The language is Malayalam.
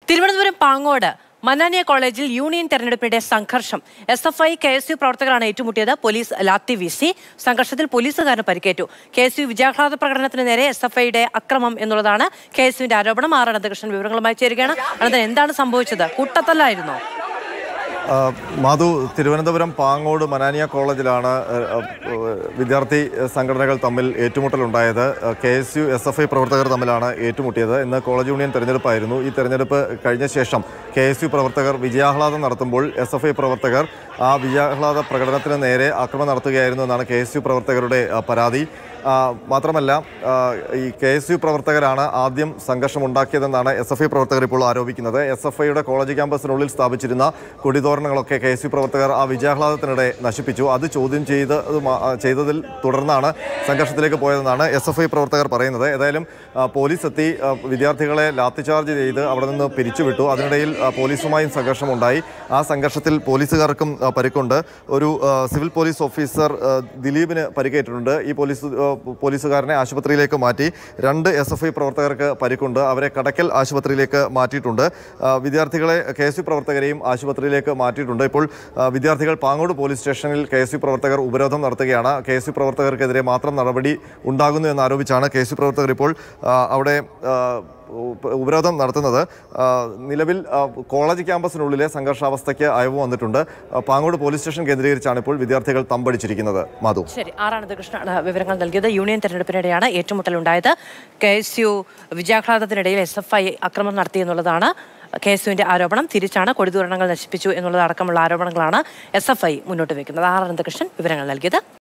തിരുവനന്തപുരം പാങ്ങോട് മന്നാനിയ കോളേജിൽ യൂണിയൻ തെരഞ്ഞെടുപ്പിനിടെ സംഘർഷം S F I K S U പ്രവർത്തകരാണ് ഏറ്റുമുട്ടിയത് പോലീസ് ലാത്തി വീശി സംഘർഷത്തിൽ പോലീസുകാരന് പരിക്കേറ്റു കെ എസ് യു വിജയാഹ്ലാദ പ്രകടനത്തിന് നേരെ എസ് എഫ് ഐയുടെ അക്രമം എന്നുള്ളതാണ് കെ എസ് യുവിന്റെ ആരോപണം ആർ അനന്തകൃഷ്ണൻ വിവരങ്ങളുമായി ചേരുകയാണ് അനന്തൻ എന്താണ് സംഭവിച്ചത് കൂട്ടത്തല്ലായിരുന്നോ ആ, മാധു തിരുവനന്തപുരം പാങ്ങോട് മനാനിയ കോളേജിലാണ് ആ, ആ, വിദ്യാർത്ഥി സംഘടനകൾ തമ്മിൽ ഏറ്റുമുട്ടലുണ്ടായത് K S U S F I പ്രവർത്തകർ തമ്മിലാണ് ഏറ്റുമുട്ടിയത് ഇന്ന് കോളേജ് യൂണിയൻ തെരഞ്ഞെടുപ്പായിരുന്നു ഈ തെരഞ്ഞെടുപ്പ് കഴിഞ്ഞ ശേഷം കെ എസ് യു പ്രവർത്തകർ വിജയാഹ്ലാദം നടത്തുമ്പോൾ എസ് എഫ് ഐ പ്രവർത്തകർ ആ വിജയാഹ്ലാദ പ്രകടനത്തിന് നേരെ ആക്രമണം നടത്തുകയായിരുന്നു എന്നാണ് കെ എസ് യു പ്രവർത്തകരുടെ ആ, പരാതി ആ, മാത്രമല്ല ആ, ഈ കെ എസ് യു പ്രവർത്തകരാണ് ആദ്യം സംഘർഷം ഉണ്ടാക്കിയതെന്നാണ് എസ് എഫ് ഐ പ്രവർത്തകർ ഇപ്പോൾ ആരോപിക്കുന്നത് എസ് എഫ് ഐയുടെ കോളേജ് ക്യാമ്പസിനുള്ളിൽ സ്ഥാപിച്ചിരുന്ന കൊടിതോരണങ്ങളൊക്കെ കെ എസ് യു പ്രവർത്തകർ ആ വിജയാഹ്ലാദത്തിനിടെ നശിപ്പിച്ചു അത് ചോദ്യം ചെയ്ത് അത് മാ- ആ, ചെയ്തതിൽ തുടർന്നാണ് സംഘർഷത്തിലേക്ക് പോയതെന്നാണ് എസ് എഫ് ഐ പ്രവർത്തകർ പറയുന്നത് ഏതായാലും ആ, പോലീസ് എത്തി ആ, വിദ്യാർത്ഥികളെ ലാത്തിചാർജ് ചെയ്ത് അവിടെ നിന്ന് പിരിച്ചുവിട്ടു അതിനിടയിൽ ആ, പോലീസുമായും സംഘർഷമുണ്ടായി ആ സംഘർഷത്തിൽ പോലീസുകാർക്കും ആ, പരിക്കുണ്ട് ഒരു ആ, സിവിൽ പോലീസ് ഓഫീസർ ആ, ദിലീപിന് പരിക്കേറ്റിട്ടുണ്ട് ഈ പോലീസ് ആ, പോലീസുകാരനെ ആശുപത്രിയിലേക്ക് മാറ്റി രണ്ട് എസ് എഫ് ഐ പ്രവർത്തകർക്ക് പരിക്കുണ്ട് അവരെ കടക്കൽ ആശുപത്രിയിലേക്ക് മാറ്റിയിട്ടുണ്ട് ആ, വിദ്യാർത്ഥികളെ കെ എസ് യു പ്രവർത്തകരെയും ആശുപത്രിയിലേക്ക് മാറ്റിയിട്ടുണ്ട് ഇപ്പോൾ ആ, വിദ്യാർത്ഥികൾ പാങ്ങോട് പോലീസ് സ്റ്റേഷനിൽ കെ എസ് യു പ്രവർത്തകർ ഉപരോധം നടത്തുകയാണ് കെ എസ് യു പ്രവർത്തകർക്കെതിരെ മാത്രം നടപടി ഉണ്ടാകുന്നു എന്നാരോപിച്ചാണ് കെ എസ് യു പ്രവർത്തകർ ഇപ്പോൾ ആ, അവിടെ ആ, ഉപ- ഉപരോധം നടത്തുന്നത് ആ, നിലവിൽ ആ, കോളേജ് ക്യാമ്പസിനുള്ളിലെ സംഘർഷാവസ്ഥയ്ക്ക് അയവ് വന്നിട്ടുണ്ട് ആ, പാങ്ങോട് പോലീസ് സ്റ്റേഷൻ കേന്ദ്രീകരിച്ചാണ് ഇപ്പോൾ വിദ്യാർത്ഥികൾ തമ്പടിച്ചിരിക്കുന്നത് മാധു ശരി ആർ അനന്തകൃഷ്ണനാണ് വിവരങ്ങൾ നൽകിയത് യൂണിയൻ തെരഞ്ഞെടുപ്പിനിടെയാണ് ഏറ്റുമുട്ടലുണ്ടായത് കെ എസ് യു വിജയാഹ്ലാദത്തിനിടയിൽ എസ് എഫ് ഐ ആക്രമണം നടത്തി എന്നുള്ളതാണ് കെ എസ് യുവിന്റെ ആരോപണം തിരിച്ചാണ് കൊടിതോരണങ്ങൾ നശിപ്പിച്ചു എന്നുള്ളത് അടക്കമുള്ള ആരോപണങ്ങളാണ് എസ് എഫ് ഐ മുന്നോട്ട് വെക്കുന്നത് ആർ അനന്തകൃഷ്ണൻ വിവരങ്ങൾ നൽകിയത്